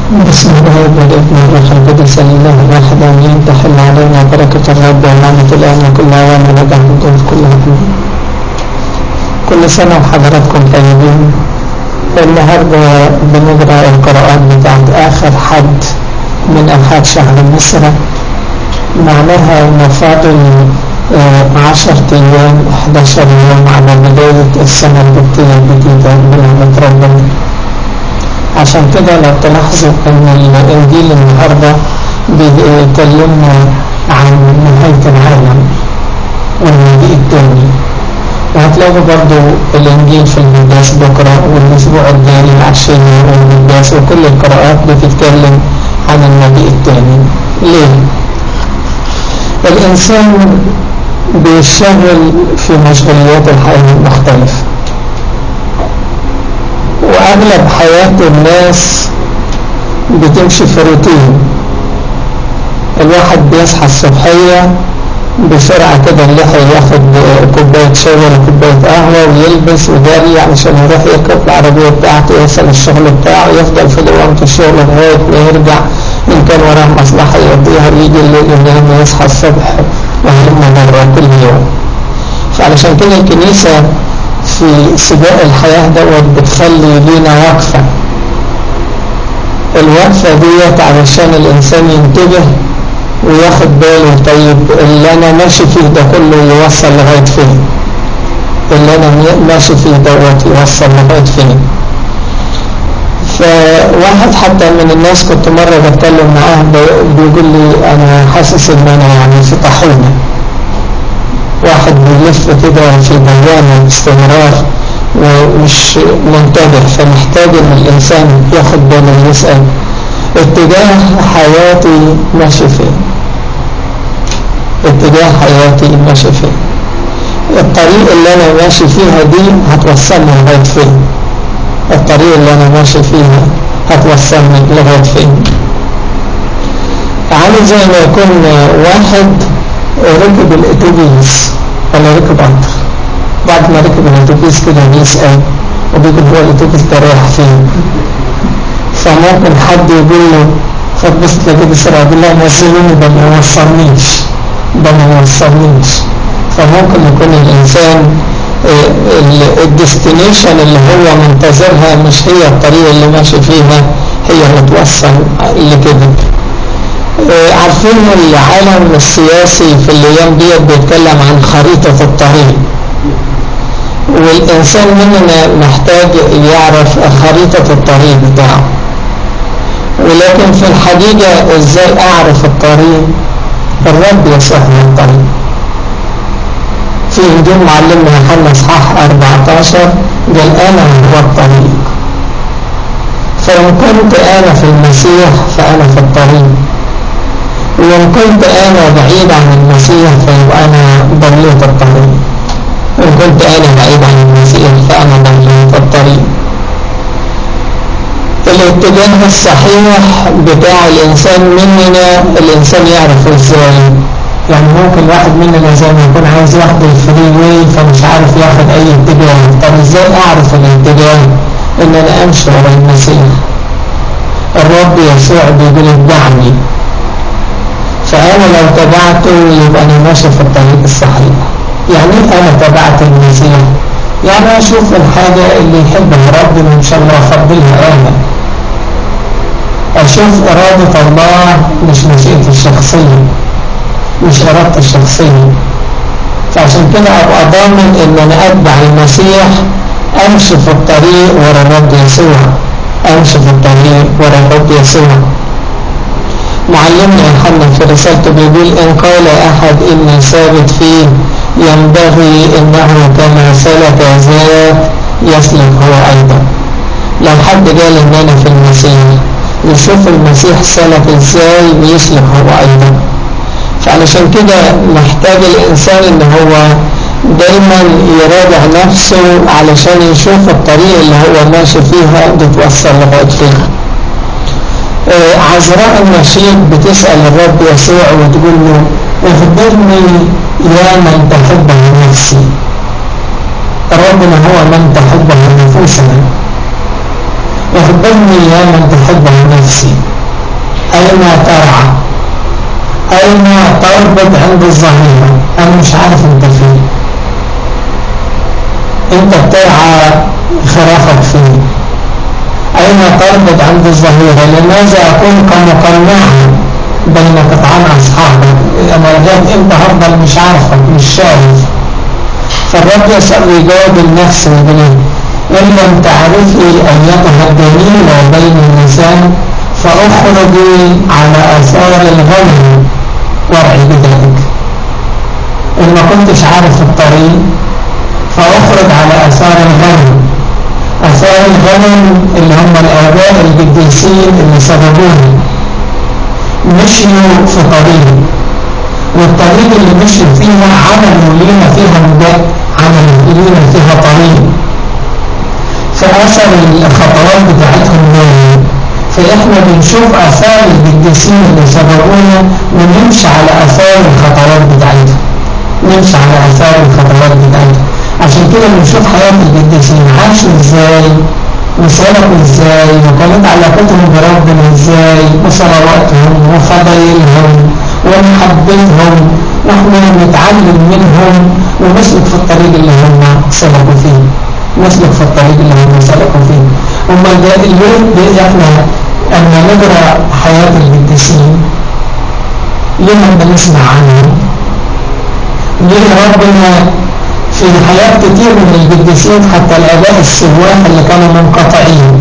بسم الله والابن والروح القدس لله الواحد امين تحل علينا بركة الرب ونعمة الآن وكل أوان ونجح من كل أمين كل سنة وحضراتكم طيبين النهاردة بنقرأ القراءات بتاعت آخر حد من أحد شهر مصر معناها إنه فاضل عشرة أيام 11 يوم على بداية السنة البكتية الجديدة بنعمة ربنا عشان كده لو تلاحظوا ان الانجيل النهاردة بيكلمنا عن نهاية العالم والمجيء التاني وهتلاقوا برضو الانجيل في القداس بكرة والاسبوع الجاي العشية والقداس وكل القراءات بتتكلم عن المجيء التاني ليه؟ الانسان بيشتغل في مشغوليات الحياة المختلفة واغلب حياة الناس بتمشي في روتين الواحد بيصحى الصبحية بسرعة كده اللحية ياخد كوباية شاي ولا كوباية قهوة ويلبس وجري علشان يروح يركب العربية بتاعته يوصل الشغل بتاعه يفضل في دوامة الشغل لغاية ما يرجع إن كان وراه مصلحة يقضيها ويجي الليل ينام ويصحى الصبح وهم مرة كل يوم فعلشان كده الكنيسة في سباق الحياة دوت بتخلي لينا وقفة الوقفة ديت علشان الإنسان ينتبه وياخد باله طيب اللي أنا ماشي فيه ده كله يوصل لغاية فين اللي أنا ماشي فيه دوت يوصل لغاية فين فواحد حتى من الناس كنت مرة بتكلم معاه بيقول لي أنا حاسس إن أنا يعني في طاحونة واحد بيلف كده في دوامة باستمرار ومش منتبه فمحتاج ان الانسان ياخد باله ويسأل اتجاه حياتي ماشي فين اتجاه حياتي ماشي فين الطريق اللي انا ماشي فيها دي هتوصلني لغاية فين الطريق اللي انا ماشي فيها هتوصلني لغاية فين عامل زي ما يكون واحد ركب الاتوبيس ولا ركب قطر بعد ما ركب الاتوبيس كده بيسأل وبيقول هو الاتوبيس ده رايح فين فممكن حد يقول له فتبص تلاقيه بسرعة يقول له نزلوني ده ما يوصلنيش ده ما يوصلنيش فممكن يكون الإنسان الديستنيشن اللي هو منتظرها مش هي الطريقة اللي ماشي فيها هي اللي توصل لكده عارفين العالم السياسي في الايام ديت بيتكلم عن خريطة الطريق والانسان مننا محتاج يعرف خريطة الطريق بتاعه ولكن في الحقيقة ازاي اعرف الطريق الرب يصح لي الطريق في انجيل معلمنا يوحنا اصحاح 14 قال انا هو الطريق فان كنت انا في المسيح فانا في الطريق وإن كنت أنا بعيد عن المسيح فيبقى أنا ضليت الطريق وإن كنت أنا بعيد عن المسيح فأنا ضليت الطريق الاتجاه الصحيح بتاع الإنسان مننا الإنسان يعرفه إزاي يعني ممكن واحد مننا زي ما يكون عايز ياخد الفري واي فمش عارف ياخد أي اتجاه طب إزاي أعرف الاتجاه إن أنا أمشي ورا المسيح الرب يسوع بيقول اتبعني فأنا لو تبعته يبقى أنا ماشي في الطريق الصحيح يعني أنا تبعت المسيح يعني أشوف الحاجة اللي يحبها ربنا إن شاء الله أفضلها أنا أشوف إرادة الله مش مشيئتي الشخصية مش إرادتي الشخصية فعشان كده أبقى ضامن إن أنا أتبع المسيح أمشي في الطريق ورا الرب يسوع أمشي في الطريق ورا الرب يسوع معلمنا يوحنا في رسالته بيقول إن قال أحد إني ثابت فيه ينبغي إنه كما سلك ذات يسلك هو أيضا لو حد قال إن أنا في المسيح يشوف المسيح سلك إزاي ويسلك هو أيضا فعلشان كده محتاج الإنسان إن هو دايما يراجع نفسه علشان يشوف الطريق اللي هو ماشي فيها بتوصل لغاية فين عذراء النشيد بتسأل الرب يسوع وتقول له اخبرني يا من تحبه نفسي ربنا هو من تحبه نفوسنا اخبرني يا من تحبه نفسي أين ترعى أين تربط عند الظهيرة أنا مش عارف أنت فين أنت بترعى خرافك فين أين تربط عند الظهيرة لماذا أكون كمقنعا بين قطعان أصحابك أنا رجعت أنت هفضل مش عارفك مش شايف فالرب يسأل يجاوب النفس ويقول إن لم تعرفي أيتها الجميلة بين النساء فأخرجي على أثار الغنم وارعي بذلك إن ما كنتش عارف الطريق فأخرج على أثار الغنم أثار الغنم اللي هم الآباء القديسين اللي سببوني مشيوا في طريق والطريق اللي مشوا فيها عملوا لينا فيها مبادئ عملوا لينا فيها طريق فأثر الخطوات بتاعتهم دايما فإحنا بنشوف أثار القديسين اللي سبقونا ونمشي على أثار الخطوات بتاعتهم نمشي على أثار الخطوات بتاعتهم عشان كده بنشوف حياة القديسين عاشوا ازاي وسلكوا ازاي وكانت علاقتهم بربنا ازاي وصلواتهم وفضايلهم ومحبتهم واحنا نتعلم منهم ونسلك في الطريق اللي هم سلكوا فيه نسلك في الطريق اللي هم سلكوا فيه وما ده اليوم احنا اما نقرا حياة القديسين لما بنسمع عنهم ليه ربنا في حياة كتير من القديسين حتى الآباء السواح اللي كانوا منقطعين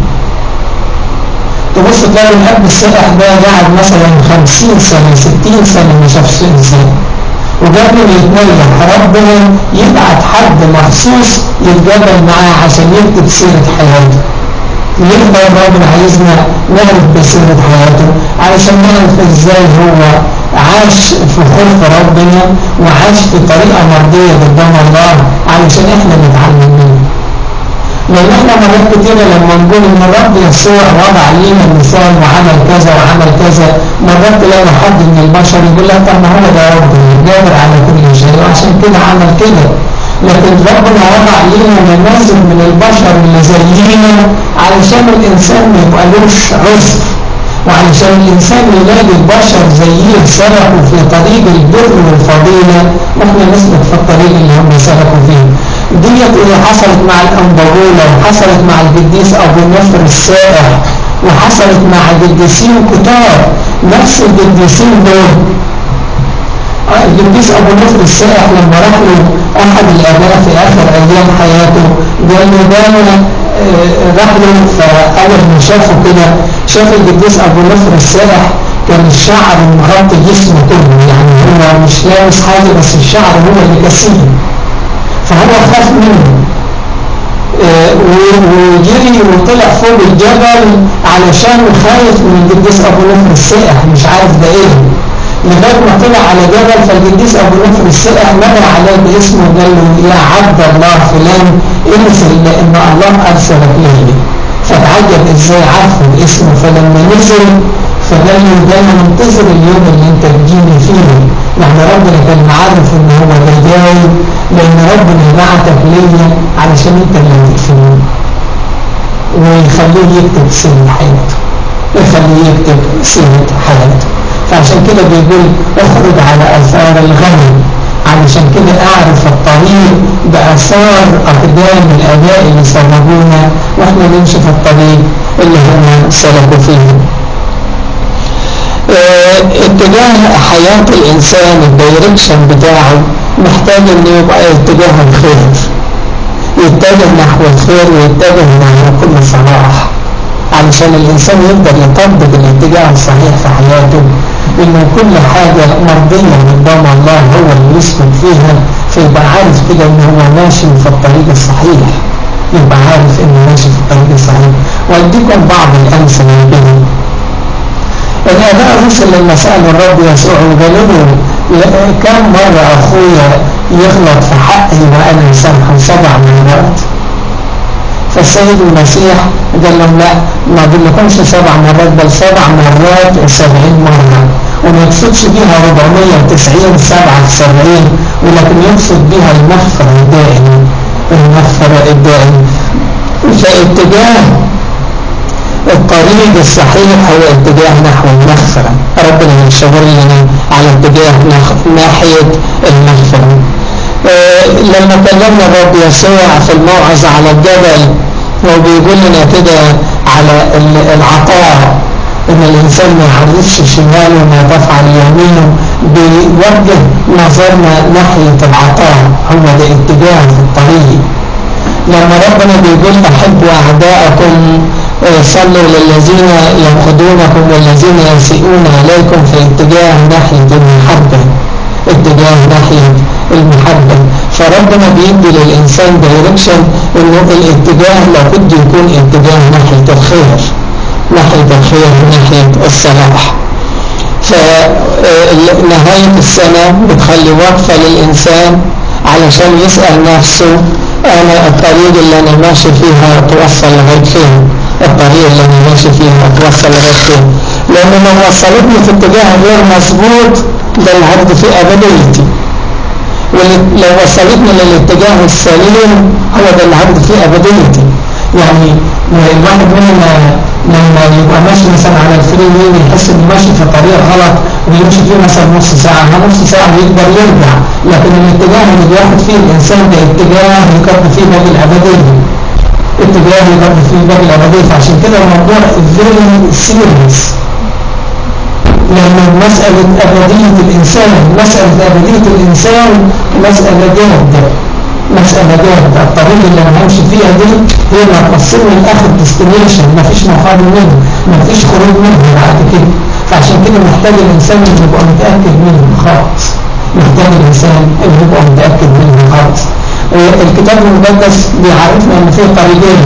تبص تلاقي الأب السائح ده قاعد مثلا 50 سنة 60 سنة ما شافش إنسان وقبل ما يتنيح ربنا يبعت حد مخصوص يتقابل معاه عشان يكتب سيرة حياته يقدر ربنا عايزنا نعرف بسيرة حياته علشان نعرف ازاي هو عاش في خوف ربنا وعاش في طريقة مرضية قدام الله علشان احنا نتعلم منه لان احنا مرات كتيرة لما نقول ان الرب يسوع وضع لينا مثال وعمل كذا وعمل كذا مرات تلاقي حد من البشر يقول لك طب ما هو ده ربنا قادر على كل شيء وعشان كده عمل كده لكن ربنا وضع لنا نماذج من البشر اللي زينا علشان الانسان ما يبقالوش عذر وعلشان الإنسان يلاقي البشر زيه سلكوا في طريق البر والفضيلة واحنا نسلك في الطريق اللي هم سلكوا فيه ديت اللي حصلت مع الأنبغولة وحصلت مع القديس أبو نفر السائح وحصلت مع القديسين كتار نفس القديسين دول القديس أبو نفر السائح لما راح له أحد الآباء في آخر أيام حياته قال له ده راح له فأول ما شافه كده شاف القديس أبو نفر السائح كان الشعر مغطي جسمه كله يعني هو مش لابس حاجة بس الشعر هو اللي كثير فهو خاف منه وجري وطلع فوق الجبل علشان خايف من القديس أبو نفر السائح مش عارف ده ايه لغاية ما طلع على جبل فالقديس أبو نفر السائح نادى عليه باسمه وقال له يا عبد الله فلان انزل لأن الله أرسلك إلي فتعجب ازاي عارفه باسمه فلما نزل فقال له ده انا منتظر اليوم اللي انت تجيني فيه يعني ربنا كان عارف ان هو ده جاي لان ربنا بعتك ليا علشان انت اللي هتقفلني ويخليه يكتب سيرة حياته يخليه يكتب سيرة حياته فعشان كده بيقول اخرج على اثار الغنم علشان كده اعرف الطريق باثار اقدام الاباء اللي سبقونا واحنا نمشي في الطريق اللي هم سلكوا فيه اه اتجاه حياة الانسان الدايركشن بتاعه محتاج انه يبقى اتجاه الخير يتجه نحو الخير ويتجه نحو كل صلاح علشان الانسان يقدر يطبق الاتجاه الصحيح في حياته انه كل حاجة مرضية قدام الله هو اللي يسكن فيها فيبقى عارف كده ان هو ماشي في الطريق الصحيح يبقى عارف انه ماشي في الطريق الصحيح واديكم بعض الامثله كده الاباء الرسل لما سالوا الرب يسوع وقالوا له كم مره اخويا يغلط في حقي وانا مسامحه سبع مرات فالسيد المسيح قال لهم لا ما بقولكمش سبع مرات بل سبع مرات وسبعين مرة وما يقصدش بيها 490 سبعة في سبعين ولكن يقصد بيها المغفرة الدائم المغفرة الدائم فاتجاه الطريق الصحيح هو اتجاه نحو المغفرة ربنا يشاور لنا على اتجاه ناحية المغفرة اه لما كلمنا الرب يسوع في الموعظة على الجبل وبيقول لنا كده على العطاء ان الانسان ما يحرصش شماله ما تفعل يمينه بيوجه نظرنا ناحية العطاء هو ده اتجاه الطريق لما ربنا بيقول احبوا اعداءكم آه، صلوا للذين ينقضونكم والذين يسيئون عليكم في اتجاه ناحية المحبة اتجاه ناحية المحبة فربنا بيدي للإنسان دايركشن انه الاتجاه لابد يكون اتجاه ناحية الخير ناحية الخير ناحية الصلاح فنهاية السنة بتخلي وقفة للإنسان علشان يسأل نفسه أنا الطريق اللي أنا ماشي فيها توصل لغاية فين الطريق اللي أنا ماشي فيها توصل لغاية فين لأن لو وصلتني في اتجاه غير مظبوط ده العبد في أبديتي ولو وصلتني للاتجاه السليم هو ده العبد في أبديتي يعني الواحد مننا لما يبقى ماشي مثلا على الفري وين يحس انه ماشي في طريق غلط ويمشي فيه مثلا نص ساعة نص ساعة يقدر يرجع لكن الاتجاه اللي بياخد فيه الانسان ده اتجاه يقضي فيه باقي الابدية اتجاه يقضي فيه باقي الابدية فعشان كده الموضوع very serious لأن مسألة أبدية الإنسان مسألة أبدية الإنسان مسألة جادة مسألة جاهدة الطريق اللي أنا همشي فيها دي هي اللي هتوصلني لآخر ديستنيشن مفيش مقابل منه مفيش خروج منه بعد كده فعشان كده محتاج الإنسان اللي يبقى متأكد منه خالص محتاج الإنسان اللي يبقى متأكد منه خالص الكتاب المقدس بيعرفنا إن فيه طريقين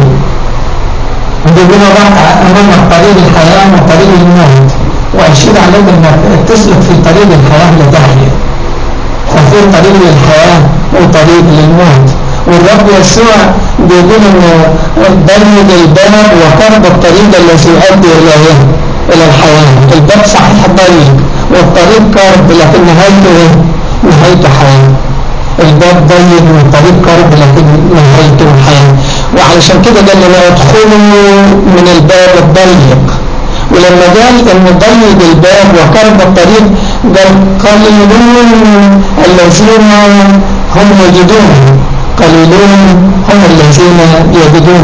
بيقول لك أمامك طريق الحياة وطريق الموت وأشير عليك إنك تسلك في طريق الحياة لداهية ففي طريق للحياة وطريق للموت والرب يسوع بيقول انه ضيق الباب وقرب الطريق الذي يؤدي الى الى الحياة الباب صحيح ضيق والطريق قرب لكن نهايته ايه نهايته حياة الباب ضيق والطريق قرب لكن نهايته حياة وعلشان كده قال لنا ادخلوا من الباب الضيق ولما قال ان ضيق الباب وقرب الطريق قال قليلون الذين هم يجدون قليلون هم الذين يجدون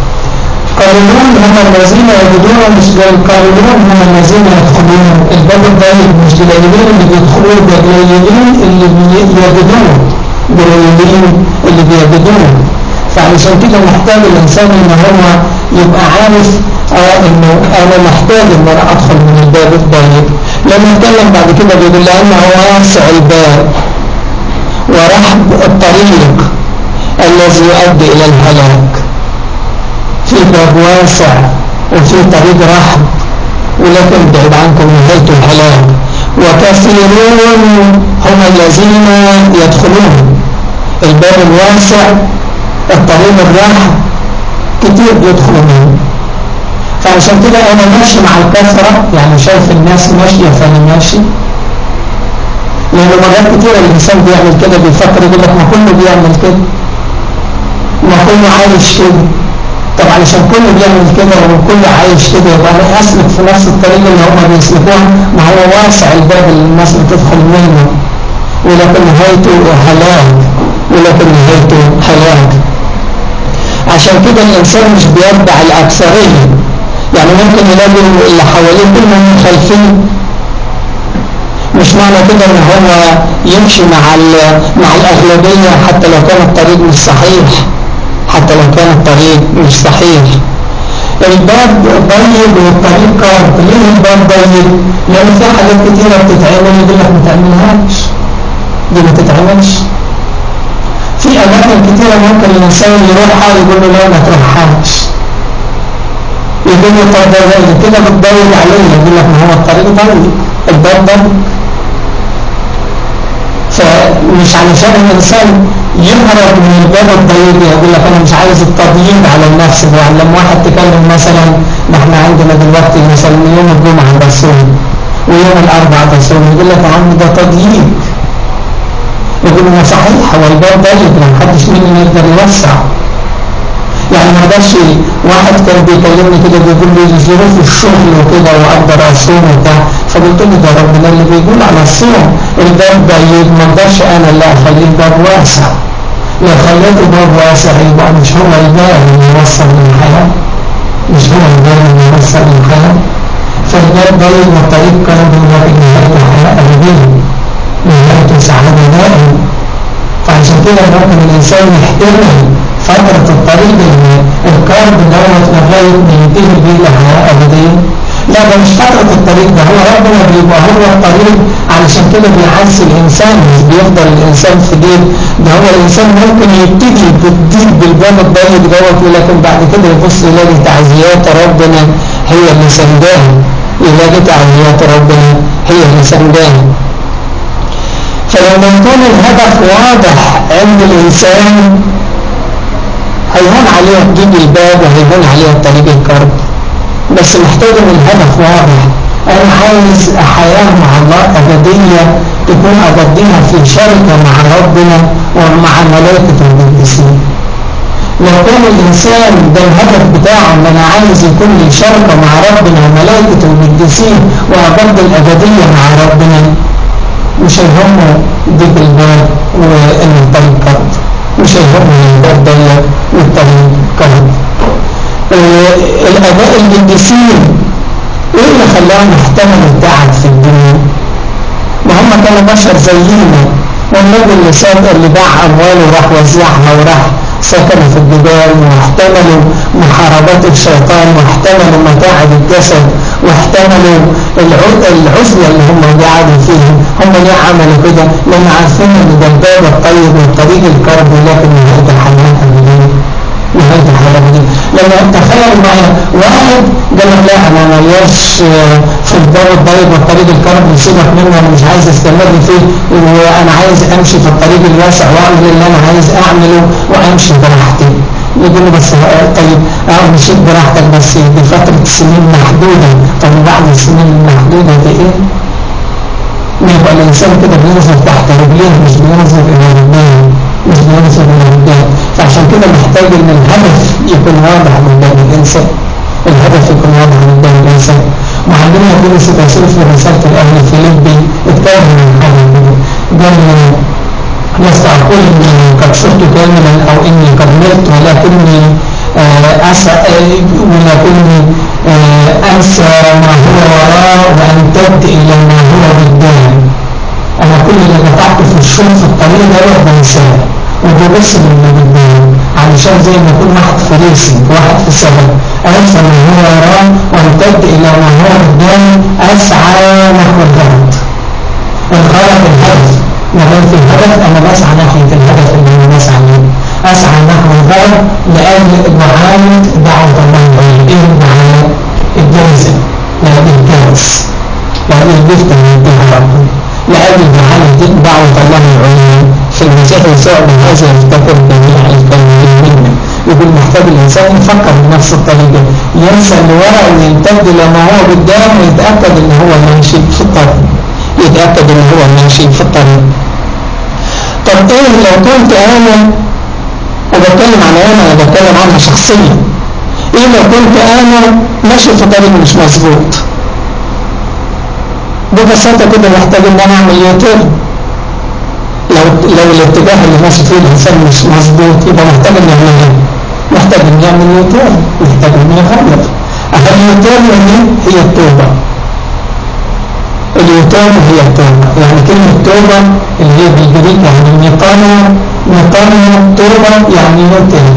قليلون هم الذين يجدون مش قليلون هم الذين يدخلون الباب الضيق مش قليلين اللي بيدخلون ده قليلين اللي يجدون قليلين اللي بيجدون فعلشان كده محتاج الإنسان إن هو يبقى عارف آه إنه أنا محتاج إن أنا أدخل من الباب الضيق لما نتكلم بعد كده بيقول لأنه واسع الباب ورحب الطريق الذي يؤدي إلى الهلاك في باب واسع وفي طريق رحب ولكن بعد عنكم نهاية الهلاك وكثيرون هم الذين يدخلون الباب الواسع الطريق الرحب كتير بيدخلوا منه فعشان كده انا ماشي مع الكثرة يعني شايف الناس ماشية فانا ماشي لأن مرات كتيرة الإنسان بيعمل كده بيفكر يقول لك ما كله بيعمل كده ما كله عايش كده طب علشان كله بيعمل كده وكل عايش كده يبقى انا اسلك في نفس الطريق اللي هم بيسلكوها ما هو واسع الباب اللي الناس بتدخل منه ولكن نهايته هلاك ولكن نهايته هلاك عشان كده الإنسان مش بيتبع الأكثرية يعني ممكن يلاقي اللي حواليه كلهم خالفين مش معنى كده ان هو يمشي مع مع الأغلبية حتى لو كان الطريق مش صحيح حتى لو كان الطريق مش صحيح الباب ضيق والطريق قرب ليه الباب ضيق؟ لأن في حاجات كتيرة بتتعمل يقول لك ما تعملهاش دي ما تتعملش في أماكن كتيرة ممكن الإنسان يروحها يقول له لا ما تروحهاش يقول له طب ده كده بتضيق عليه يقول لك ما هو الطريق ضيق الباب ضيق فمش علشان الإنسان يهرب من الباب الضيق يقول لك أنا مش عايز التضييق على النفس يعني لما واحد تكلم مثلا ما احنا عندنا دلوقتي مثلا يوم الجمعة بصوم ويوم الأربعاء بصوم يقول لك يا عم ده تضييق يقول ما صحيح هو الباب ضيق ما حدش مننا يقدر يوسع يعني ما قدرش واحد كان بيكلمني كده بيقول لي ظروف الشغل وكده واقدر اصوم وبتاع فقلت له ده ربنا اللي بيقول على الصوم الباب ضيق ما اقدرش انا لا اخلي الباب واسع لو خليته باب واسع يبقى مش هو الباب اللي يوصل للحياه مش هو الباب اللي يوصل للحياه فالباب ضيق والطريق قرب لكن نهايته حياه ابديه نهايته سعاده دائما فعشان كده ممكن الانسان يحترم فترة الطريق الكارب دوت لغاية ما ينتهي بيه لحياة أبدية لا ده مش فترة الطريق ده هو ربنا بيبقى هو الطريق علشان كده بيعز الإنسان مش بيفضل الإنسان في دين ده هو الإنسان ممكن يبتدي بالدين بالباب الضيق دوت ولكن بعد كده يبص يلاقي تعزيات ربنا هي اللي سنداه يلاقي تعزيات ربنا هي اللي سنداه فلما يكون الهدف واضح عند الإنسان هيهون عليه تجيب الباب وهيهون عليه طريق الكرب بس محتاج ان الهدف واضح انا عايز حياة مع الله ابدية تكون ابديها في شركة مع ربنا ومع ملائكة القديسين لو كان الانسان ده الهدف بتاعه ان انا عايز يكون لي شركة مع ربنا وملائكة القديسين وابد الابدية مع ربنا مش هيهمه ديك الباب وان الطريق كرب مش هيهمه الباب ضيق والطريق كرب الاباء القديسين ايه اللي خلاهم يحتملوا التعب في الدنيا ما هم كانوا بشر زينا والنبي اللي ساب اللي باع امواله وراح وزعها وراح سكنوا في الجبال واحتملوا محاربات الشيطان واحتملوا متاعب الجسد واحتملوا العزلة اللي هم قاعدين فيها هم ليه عملوا كده لان عارفين ان ده الباب الطيب والطريق الكرب لكن نهاية الحياة الدنيا نهاية الحياة الدنيا لما تخيل معايا واحد قال لك لا انا ملياش في الباب الضيق والطريق الكرب وسيبك منه انا مش عايز استمر فيه وانا عايز امشي في الطريق الواسع واعمل اللي انا عايز اعمله وامشي براحتي يقول له بس طيب اه مشيت براحتك بس دي فترة سنين محدودة طب بعد السنين المحدودة دي ايه؟ يبقى الانسان كده بينظر تحت رجليه مش بينظر الى ربنا مش بينظر الى ربنا فعشان كده محتاج ان الهدف يكون واضح قدام الانسان الهدف يكون واضح قدام الانسان معلمنا بولس الرسول في رسالة الاهل فيليبي اتكلم من حاجة كده قال لست أقول إني قد صرت كاملا أو إني قد مت ولكني أسعى ولكني أنسى ما هو وراء وأمتد إلى ما هو قدام أنا كل اللي قطعته في الشوط في الطريق ده بنساه وببص للي قدام علشان زي ما يكون واحد في ريسنج واحد في سبب أنسى ما هو وراء وأمتد إلى ما هو قدام أسعى نحو الغرض الغرض الهدف لما في الهدف أنا بسعى ناحية الهدف اللي أنا بسعى ليه أسعى نحو الغرب لأجل معاية دعوة الله إليه إيه المعاية؟ الجائزة لأجل الجائز لأجل الجفت اللي يديها ربنا لأجل معاية دعوة الله العليا في المسيح يسوع بهذا يفتكر جميع الكاملين منا يقول محتاج الإنسان يفكر بنفس الطريقة ينسى اللي ورا ويمتد لما هو قدام ويتأكد إن هو ماشي في الطريق يتأكد إن هو ماشي في الطريق طب إيه لو كنت أنا وبتكلم عن انا انا بتكلم عنها شخصيا ايه لو كنت انا ماشي في طريق مش مظبوط ببساطه كده محتاج ان انا اعمل يوتيرن لو لو الاتجاه اللي ماشي فيه الانسان مش مظبوط يبقى محتاج ان يعمل ايه؟ محتاج ان يعمل يوتيرن محتاج ان يغير اهم يوتيرن دي هي التوبه اليوتيرن هي التوبه يعني كلمه توبه اللي هي بالجريك يعني نقامه نقارن توبة يعني ينتهي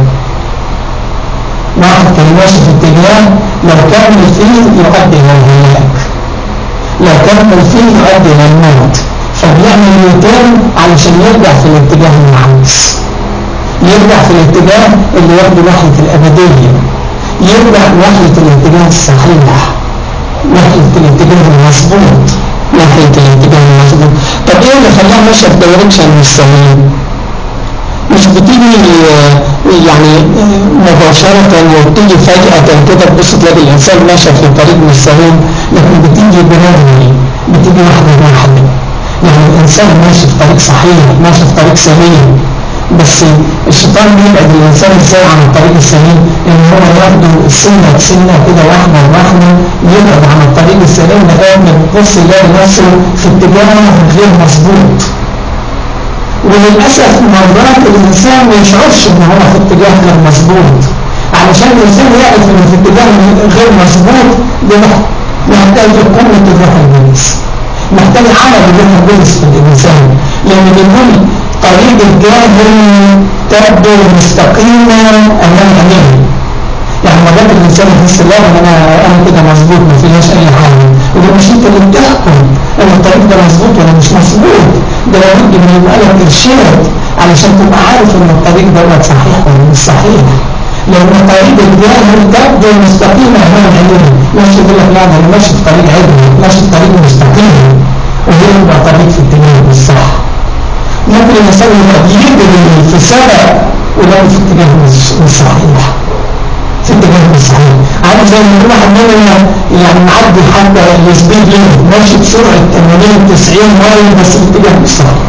واحد كان ماشي في اتجاه لو كمل فيه يؤدي الى الهلاك لو كمل فيه يؤدي الى الموت فبيعمل يوتيرن علشان يرجع في الاتجاه المعكس يرجع في الاتجاه اللي ياخده ناحية الأبدية يرجع ناحية الاتجاه الصحيح ناحية الاتجاه المظبوط ناحية الاتجاه المظبوط طب ايه اللي خلاه ماشي في دايركشن مش سليم؟ مش بتيجي يعني مباشرة وبتيجي فجأة كده تبص تلاقي الإنسان ماشي في طريق مش سليم لكن بتيجي برامي بتيجي واحدة واحدة يعني الإنسان ماشي في طريق صحيح ماشي في طريق سليم بس الشيطان بيبعد الإنسان ازاي عن الطريق السليم إن هو ياخده سنة بسنة كده واحدة واحدة يبعد عن الطريق السليم لغاية ما يبص يلاقي نفسه في اتجاه غير مظبوط وللأسف مرات الإنسان ما يشعرش إن هو في اتجاه غير مظبوط علشان الإنسان يعرف إنه في اتجاه غير مظبوط ده محتاج قوة الروح القدس محتاج عمل الروح القدس في الإنسان لأن بنقول طريق الجاهل تبدو مستقيمة أمام عينيه يعني مرات الإنسان يحس لا أنا أنا كده مظبوط ما فيهاش أي حاجة وده مش أنت اللي بتحكم أن الطريق ده مظبوط ولا مش مظبوط ده لابد من يبقى لك إرشاد علشان تبقى عارف إن الطريق ده صحيح ولا مش صحيح لأن طريق الجاهل تبدو مستقيمة أمام عينيه ماشي يقول لك لا أنا ماشي في طريق عدل ماشي في طريق مستقيم وهي يبقى طريق في الاتجاه الصح ممكن الإنسان يبقى بيجري في سبق ولكن في اتجاه مش صحيح في اتجاه مش صحيح عارف زي ما يكون واحد مننا يعني معدي حتى السبيد ليميت ماشي بسرعة 80 90 مايل بس في اتجاه مش صحيح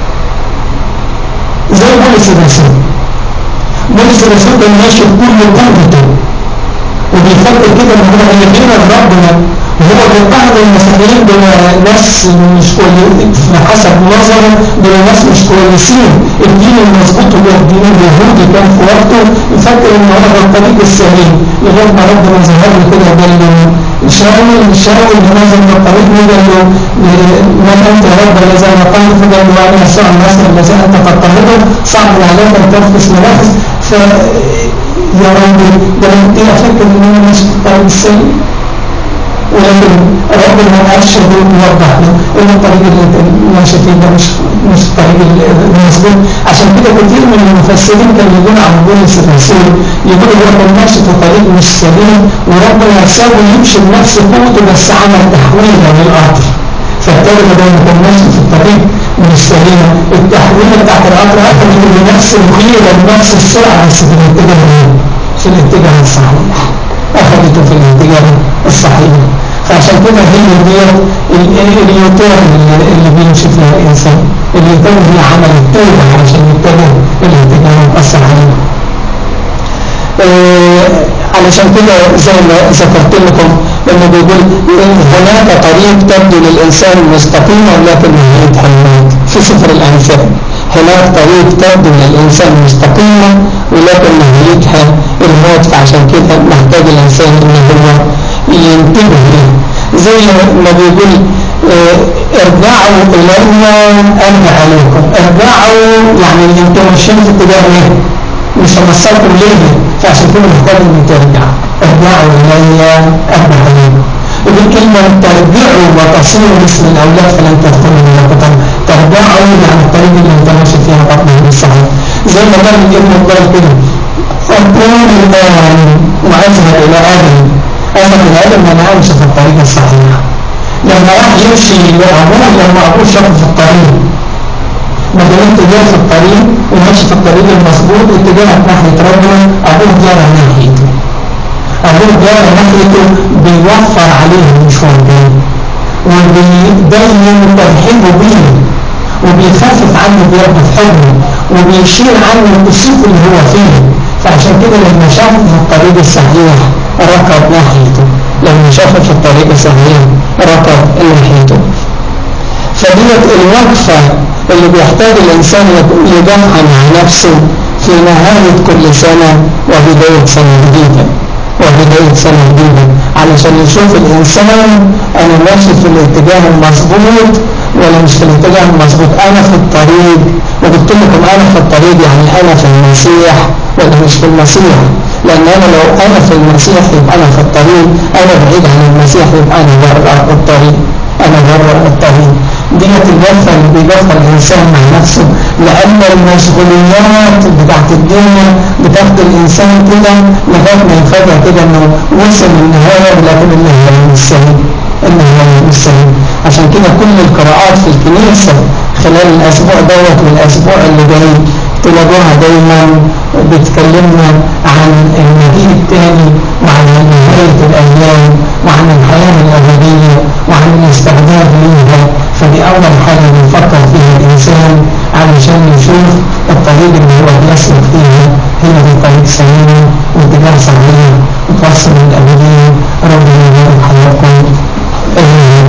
زي بوليس الرسول بوليس الرسول كان ماشي بكل قوته وبيفكر كده ان هو هيجينا ربنا وهو بيقعد المسيحيين دول ناس مش كويسين حسب نظره دول ناس مش كويسين الدين المظبوط هو الدين اليهودي كان في وقته يفكر ان هو ده الطريق السليم لغايه ما ربنا ظهر له كده قال له شاول شاول نازل من الطريق قال له من انت يا رب الذي انا قال فقال له انا يسوع الناصر الذي انت قد طهره صعب عليك ان تنفس منافس ف يا رب ده انا كنت افكر ان انا ماشي في الطريق السليم ولكن ربنا أرشد ووضح له إن الطريق اللي أنت ماشي فيه ده مش مش الطريق المظبوط عشان كده كتير من المفسرين كانوا يقولوا عن بولس الرسول يقولوا هو كان ماشي في طريق مش سليم وربنا سابه يمشي بنفس قوته بس عمل تحويله للقطر فالتالي بدل ما كان ماشي في الطريق مش سليمة التحويله بتاعت القطر أخذته بنفس الغيرة بنفس السرعة بس في الاتجاه في الاتجاه الصحيح أخذته في الاتجاه الصحيح فعشان كده هي دي اليوتير اللي بيمشي فيها الإنسان اليوتير هي عمل التوبة عشان يتجه الاتجاه الصحيح آه علشان كده زي ما ذكرت لكم لما بيقول هناك طريق تبدو للإنسان مستقيمة ولكن نهايتها الموت في سفر الأنفال هناك طريق تبدو للإنسان مستقيمة ولكن نهايتها الموت فعشان كده محتاج الإنسان إن هو ينتبه له زي ما بيقول اه ارجعوا إلينا أرجع عليكم ارجعوا يعني انتم ماشيين في اتجاه ايه مش همسكم ليه فعشان كده محتاج ان ترجع ارجعوا إلي أرجع عليكم ودي كلمة ترجعوا وتصيروا باسم الأولاد فلن تدخلوا من القطر ترجعوا يعني الطريق اللي انت ماشي فيها بطنه الصحيح زي ما قال ابن الضال كده أكون الآن وأذهب إلى آدم أذهب إلى آدم أنا أمشي في الطريق الصحيح لما راح يمشي لأبوه لما أبوه شافه في الطريق ما دام انت جاي في الطريق وماشي في الطريق المظبوط واتجاهك ناحية ربنا أبوه جارة ناحيته أبوه جارة ناحيته بيوفر عليه المشوار ده وبيبين ترحيبه بيه وبيخفف عنه بيربط حضنه وبيشيل عنه الكسوف اللي هو فيه فعشان كده لما شافه في الطريق الصحيح ركض ناحيته لما شافه في الطريق الصحيح ركض ناحيته فديت الوقفة اللي بيحتاج الإنسان يدفع مع نفسه في نهاية كل سنة وبداية سنة جديدة وبداية سنة جديدة علشان يشوف الإنسان أنا ماشي في الاتجاه المظبوط ولا مش في الاتجاه المظبوط أنا في الطريق وقلت لكم أنا في الطريق يعني أنا في المسيح ولا مش في المسيح لأن أنا لو أنا في المسيح يبقى أنا في الطريق أنا بعيد عن المسيح يبقى أنا بره الطريق أنا بره الطريق ديت الوقفة اللي بيوقفها الإنسان مع نفسه لأن المشغوليات بتاعت الدنيا بتاخد الإنسان كده لغاية ما يفاجئ كده إنه وصل للنهاية ولكن النهاية مش سهل النهاية مش سهل عشان كده كل القراءات في الكنيسة خلال الأسبوع دوت والأسبوع اللي جاي تلاقوها دايما بتكلمنا عن المجيء الثاني وعن نهاية الأيام وعن الحياة الأبدية وعن الاستعداد ليها فدي أول حاجة بنفكر فيها الإنسان علشان يشوف الطريق الطريق اللي هو بيسلك فيها هي دي طريق سليم واتجاه صحيح وتوصل للأبدية ربنا يبارك حياتكم آمين